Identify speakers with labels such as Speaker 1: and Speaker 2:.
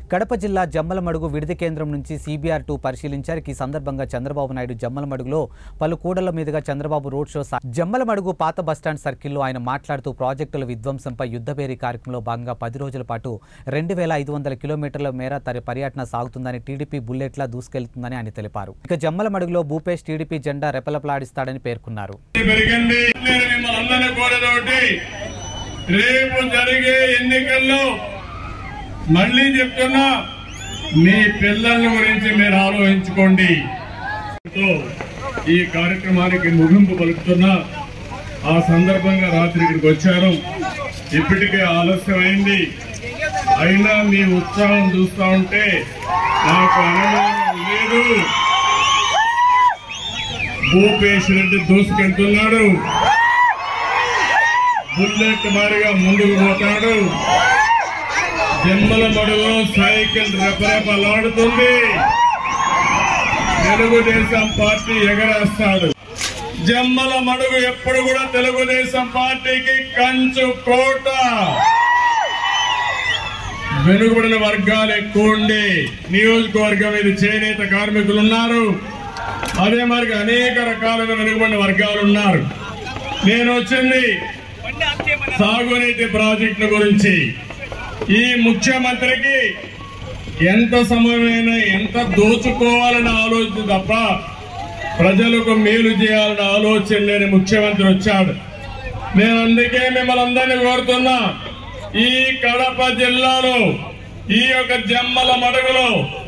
Speaker 1: కడప జిల్లా జమ్మలమడుగు విడిది కేంద్రం నుంచి సీబీఆర్ టూ పరిశీలించారు ఈ సందర్భంగా చంద్రబాబు నాయుడు జమ్మలమడుగులో పలు కూడళ్ల మీదుగా చంద్రబాబు రోడ్ షో సా- జమ్మలమడుగు పాత బస్టాండ్ సర్కిల్లో ఆయన మాట్లాడుతూ ప్రాజెక్టుల విధ్వంసంపై యుద్ధభేరి కార్యక్రమంలో భాగంగా పది రోజుల పాటు రెండు వేల ఐదు వందల కిలోమీటర్ల మేర తన పర్యటన సాగుతుందని టీడీపీ బుల్లెట్లా దూసుకెళ్తుందని ఆయన తెలిపారు ఇక జమ్మలమడుగులో భూపేష్ టీడీపీ జెండా రెపలపలాడిస్తాడని పేర్కొన్నారు
Speaker 2: పెరిగింది నేను మిమ్మల్ని అందరినీ కోరేది ఒకటి రేపు జరిగే ఎన్నికల్లో మళ్ళీ చెప్తున్నా మీ పిల్లల గురించి మీరు ఆలోచించుకోండి తో ఈ కార్యక్రమానికి ముగింపు పలుకుతున్నా ఆ సందర్భంగా రాత్రి ఇక్కడికి వచ్చారు ఇప్పటికే ఆలస్యమైంది అయినా మీ ఉత్సాహం చూస్తా ఉంటే నాకు అనుమానం లేదు భూపేష్ రెడ్డి దూసుకెళ్తున్నాడు బుల్లెట్ మారిగా ముందుకు పోతాడు జమ్మల మడులో సైకిల్ రెపరెపలాడుతుంది తెలుగుదేశం పార్టీ ఎగరేస్తాడు జమ్మల మడుగు ఎప్పుడు కూడా తెలుగుదేశం పార్టీకి కంచు కోట వెనుకబడిన వర్గాలు ఎక్కువ ఉండి నియోజకవర్గం ఇది చేనేత కార్మికులు ఉన్నారు అదే మరి అనేక రకాలుగా వెనుకబడిన వర్గాలు ఉన్నారు నేను వచ్చింది సాగునీటి ప్రాజెక్టుల గురించి ఈ ముఖ్యమంత్రికి ఎంత సమయమైనా ఎంత దోచుకోవాలని ఆలోచన తప్ప ప్రజలకు మేలు చేయాలని ఆలోచన లేని ముఖ్యమంత్రి వచ్చాడు నేను అందుకే మిమ్మల్ని అందరినీ కోరుతున్నా ఈ కడప జిల్లాలో ఈ యొక్క జమ్మల మడుగులో